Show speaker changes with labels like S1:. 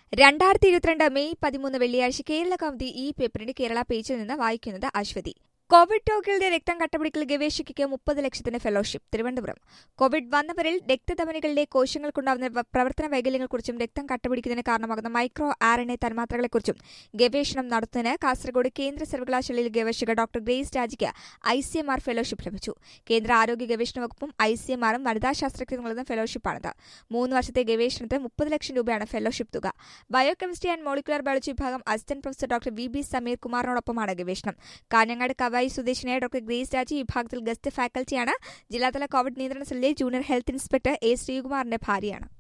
S1: രണ്ടായിരത്തി ഇരുപത്തിരണ്ട് മെയ് പതിമൂന്ന് വെള്ളിയാഴ്ച കേരള കൗമുദി ഈ പേപ്പറിന്റെ കേരള പേജിൽ നിന്ന് വായിക്കുന്നത് അശ്വതി കോവിഡ് രോഗികളുടെ രക്തം കട്ടപിടിക്കൽ ഗവേഷകയ്ക്ക് മുപ്പത് ലക്ഷത്തിന് ഫെലോഷിപ്പ് തിരുവനന്തപുരം കോവിഡ് വന്നവരിൽ രക്തധമനികളിലെ കോശങ്ങൾക്കുണ്ടാകുന്ന വ- പ്രവർത്തന വൈകല്യങ്ങളെക്കുറിച്ചും രക്തം കട്ടപിടിക്കുന്നതിന് കാരണമാകുന്ന മൈക്രോ ആർ എൻ എ തന്മാത്രകളെക്കുറിച്ചും ഗവേഷണം നടത്തുന്നതിന് കാസർഗോഡ് കേന്ദ്ര സർവകലാശാലയിൽ ഗവേഷക ഡോക്ടർ ഗ്രേസ് രാജിക്ക് I C M R fellowship ലഭിച്ചു കേന്ദ്ര ആരോഗ്യ ഗവേഷണ വകുപ്പും ഐ സി എം ആറും വനിതാ ശാസ്ത്രജ്ഞர்களுം ഫെലോഷിപ്പാണിത് മൂന്ന് വർഷത്തെ ഗവേഷണത്തിന് മുപ്പത് ലക്ഷം രൂപയാണ് ഫെലോഷിപ്പ് തുക ബയോകെമിസ്ട്രി ആൻഡ് മോളിക്കുലർ ബയോളജി വിഭാഗം assistant professor doctor V B Sameer കുമാറിനോടൊപ്പമാണ് ഗവേഷണം കാഞ്ഞങ്ങാട് കവായി സ്വദേശിനിയായ ഡോക്ടർ ഗ്രേസ് രാജി വിഭാഗത്തിൽ ഗസ്റ്റ് ഫാക്കൽറ്റിയാണ് ജില്ലാതല കോവിഡ് നിയന്ത്രണ സെല്ലിലെ ജൂനിയർ ഹെൽത്ത് ഇൻസ്പെക്ടർ എ ശ്രീകുമാറിന്റെ ഭാര്യയാണ്